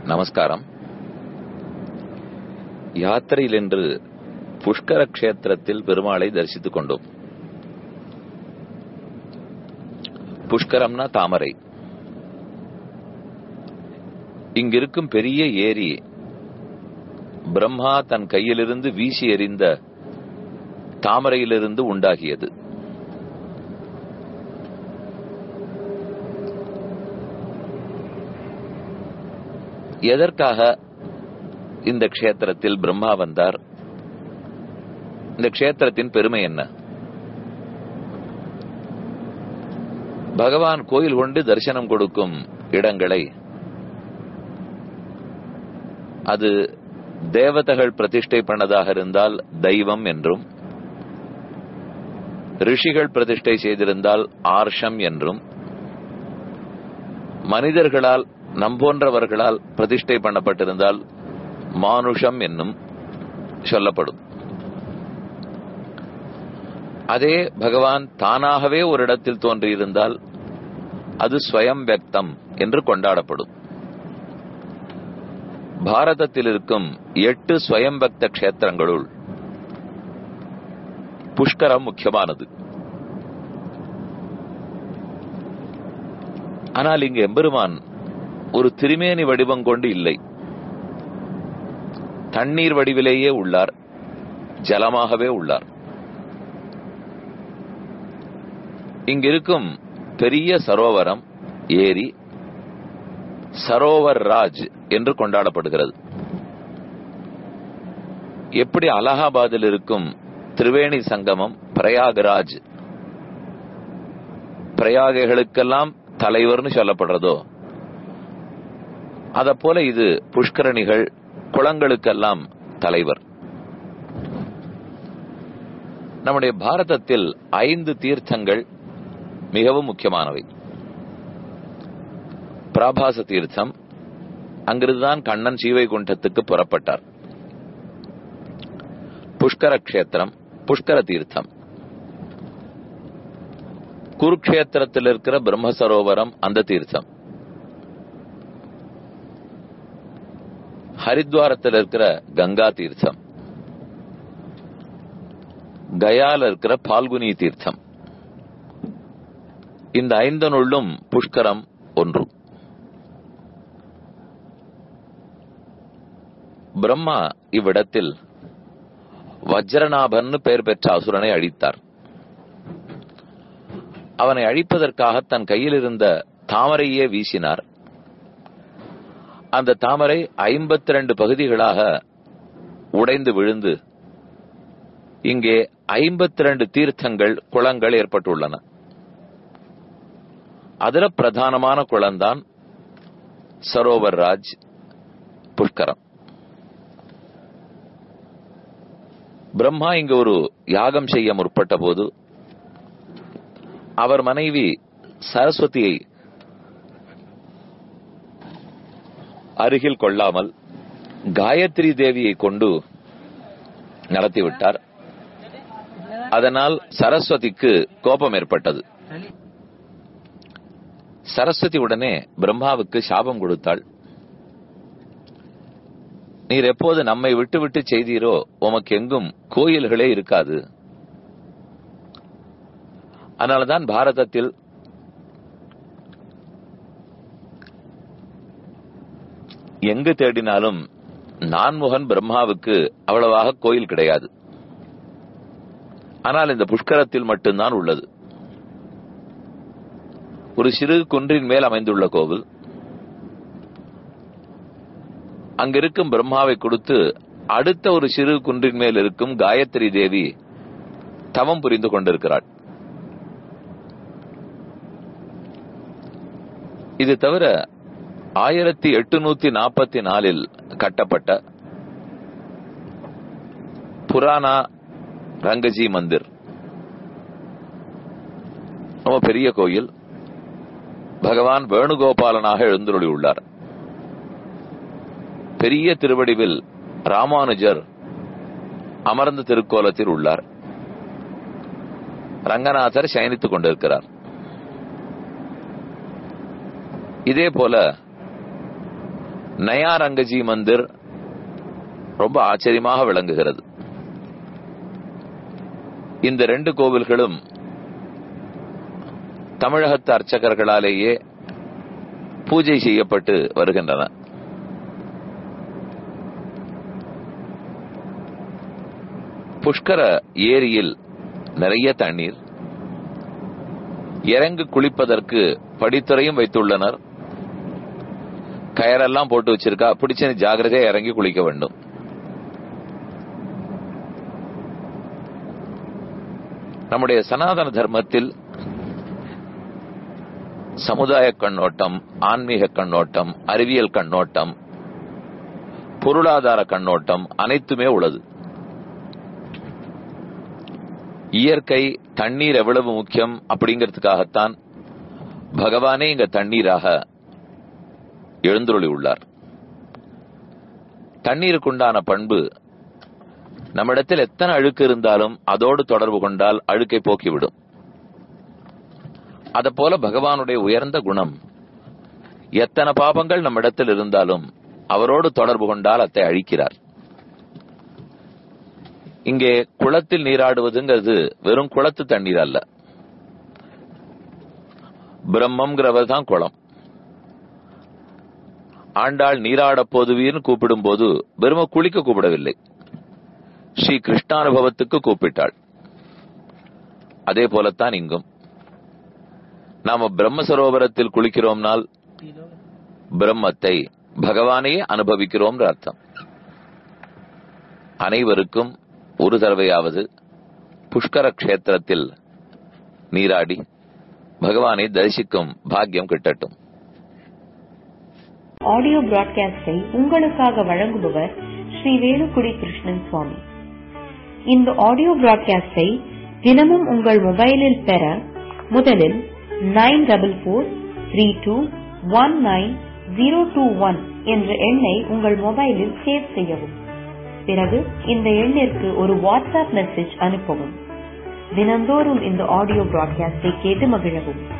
நமஸ்காரம் யாத்திரையில் என்று புஷ்கர கஷேத்திரத்தில் பெருமாளை தரிசித்துக் கொண்டோம் புஷ்கரம்னா தாமரை இங்கிருக்கும் பெரிய ஏரி பிரம்மா தன் கையிலிருந்து வீசி எறிந்த தாமரையிலிருந்து உண்டாகியது எதற்காக இந்த க்ஷேத்திரத்தில் பிரம்மா வந்தார் இந்த க்ஷேத்திரத்தின் பெருமை என்ன பகவான் கோயில் கொண்டு தரிசனம் கொடுக்கும் இடங்களை அது தேவதைகள் பிரதிஷ்டை பண்ணதாக இருந்தால் தெய்வம் என்றும் ரிஷிகள் பிரதிஷ்டை செய்திருந்தால் ஆர்ஷம் என்றும் மனிதர்களால் நம்போன்றவர்களால் பிரதிஷ்டை பண்ணப்பட்டிருந்தால் மானுஷம் என்னும் சொல்லப்படும் அதே பகவான் தானாகவே ஒரு இடத்தில் தோன்றியிருந்தால் அது ஸ்வயம் வியக்தம் என்று கொண்டாடப்படும் பாரதத்தில் இருக்கும் எட்டு ஸ்வயம் பக்த கஷேத்திரங்களுள் புஷ்கரம் முக்கியமானது ஆனால் இங்கு எம்பெருமான் ஒரு திருமேனி வடிவம் கொண்டு இல்லை தண்ணீர் வடிவிலேயே உள்ளார் ஜலமாகவே உள்ளார் இங்கிருக்கும் பெரிய சரோவரம் ஏரி சரோவர் ராஜ் என்று கொண்டாடப்படுகிறது எப்படி அலகாபாத்தில் இருக்கும் திரிவேணி சங்கமம் பிரயாகராஜ் பிரயாகைகளுக்கெல்லாம் தலைவர்னு சொல்லப்படுறதோ அத போல இது புஷ்கரணிகள் குளங்களுக்கெல்லாம் தலைவர் நம்முடைய பாரதத்தில் ஐந்து தீர்த்தங்கள் மிகவும் முக்கியமானவை பிராபாச தீர்த்தம் அங்கிருந்துதான் கண்ணன் சீவைகுண்டத்துக்கு புறப்பட்டார் புஷ்கர கஷேத்திரம் புஷ்கர தீர்த்தம் குருக்ஷேத்திரத்தில் இருக்கிற பிரம்மசரோவரம் அந்த தீர்த்தம் ஹரித்வாரத்தில் இருக்கிற கங்கா தீர்த்தம் கயால இருக்கிற பால்குனி தீர்த்தம் இந்த ஐந்தனுள்ளும் புஷ்கரம் ஒன்று பிரம்மா இவ்விடத்தில் வஜ்ரநாபன் பெயர் பெற்ற அசுரனை அழித்தார் அவனை அழிப்பதற்காக தன் கையில் இருந்த தாமரையே வீசினார் அந்த தாமரை ஐம்பத்தி ரெண்டு பகுதிகளாக உடைந்து விழுந்து இங்கே ஐம்பத்தி ரெண்டு தீர்த்தங்கள் குளங்கள் ஏற்பட்டுள்ளன அதுல பிரதானமான குளம்தான் சரோவர் ராஜ் புஷ்கரம் பிரம்மா இங்கு ஒரு யாகம் செய்ய முற்பட்ட போது அவர் மனைவி சரஸ்வதியை அருகில் கொள்ளாமல் காயத்ரி தேவியை கொண்டு நடத்திவிட்டார் அதனால் சரஸ்வதிக்கு கோபம் ஏற்பட்டது சரஸ்வதி உடனே பிரம்மாவுக்கு சாபம் கொடுத்தாள் நீர் எப்போது நம்மை விட்டு விட்டு செய்தீரோ உமக்கு எங்கும் கோயில்களே இருக்காது அதனாலதான் பாரதத்தில் எங்கு தேடினாலும் நான்முகன் பிரம்மாவுக்கு அவ்வளவாக கோயில் கிடையாது ஆனால் இந்த புஷ்கரத்தில் மட்டும்தான் உள்ளது ஒரு சிறு குன்றின் மேல் அமைந்துள்ள கோவில் அங்கிருக்கும் பிரம்மாவை கொடுத்து அடுத்த ஒரு சிறு குன்றின் மேல் இருக்கும் காயத்ரி தேவி தவம் புரிந்து கொண்டிருக்கிறாள் இது தவிர ஆயிரத்தி எட்டுநூத்தி நாற்பத்தி நாலில் கட்டப்பட்ட புராணா ரங்கஜி மந்திர் ரொம்ப பெரிய கோயில் பகவான் வேணுகோபாலனாக எழுந்துள்ளி உள்ளார் பெரிய திருவடிவில் ராமானுஜர் அமர்ந்த திருக்கோலத்தில் உள்ளார் ரங்கநாதர் சயனித்துக் கொண்டிருக்கிறார் இதே போல நயா ரங்கஜி மந்திர் ரொம்ப ஆச்சரியமாக விளங்குகிறது இந்த ரெண்டு கோவில்களும் தமிழகத்து அர்ச்சகர்களாலேயே பூஜை செய்யப்பட்டு வருகின்றன புஷ்கர ஏரியில் நிறைய தண்ணீர் இறங்கு குளிப்பதற்கு படித்துறையும் வைத்துள்ளனர் கயரெல்லாம் போட்டு வச்சிருக்கா பிடிச்சு ஜாகிரதையா இறங்கி குளிக்க வேண்டும் நம்முடைய சனாதன தர்மத்தில் சமுதாய கண்ணோட்டம் ஆன்மீக கண்ணோட்டம் அறிவியல் கண்ணோட்டம் பொருளாதார கண்ணோட்டம் அனைத்துமே உள்ளது இயற்கை தண்ணீர் எவ்வளவு முக்கியம் அப்படிங்கிறதுக்காகத்தான் பகவானே இங்க தண்ணீராக எழுந்துருளி உள்ளார் தண்ணீருக்குண்டான பண்பு நம்மிடத்தில் எத்தனை அழுக்கு இருந்தாலும் அதோடு தொடர்பு கொண்டால் அழுக்கை போக்கிவிடும் அத போல பகவானுடைய உயர்ந்த குணம் எத்தனை பாபங்கள் நம்மிடத்தில் இருந்தாலும் அவரோடு தொடர்பு கொண்டால் அதை அழிக்கிறார் இங்கே குளத்தில் நீராடுவதுங்கிறது வெறும் குளத்து தண்ணீர் அல்ல பிரம்மங்கிறவர் தான் குளம் ஆண்டாள் நீராட போதுவீர்னு கூப்பிடும் போது வெறும குளிக்க கூப்பிடவில்லை ஸ்ரீ கிருஷ்ணானுபவத்துக்கு கூப்பிட்டாள் அதே போலத்தான் இங்கும் நாம பிரம்ம சரோவரத்தில் குளிக்கிறோம்னால் பிரம்மத்தை பகவானையே அனுபவிக்கிறோம் அர்த்தம் அனைவருக்கும் ஒரு தடவையாவது புஷ்கர கஷேத்திரத்தில் நீராடி பகவானை தரிசிக்கும் பாக்கியம் கிட்டட்டும் ஆடியோ பிராட்காஸ்டை உங்களுக்காக வழங்குபவர் ஸ்ரீ வேலுக்குடி கிருஷ்ணன் சுவாமி இந்த ஆடியோ பிராட்காஸ்டை தினமும் உங்கள் மொபைலில் பெற முதலில் nine double four three two one nine zero two one என்ற எண்ணை உங்கள் மொபைலில் சேவ் செய்யவும் பிறகு இந்த எண்ணிற்கு ஒரு வாட்ஸ்அப் மெசேஜ் அனுப்பவும் தினந்தோறும் இந்த ஆடியோ பிராட்காஸ்டை கேட்டு மகிழவும்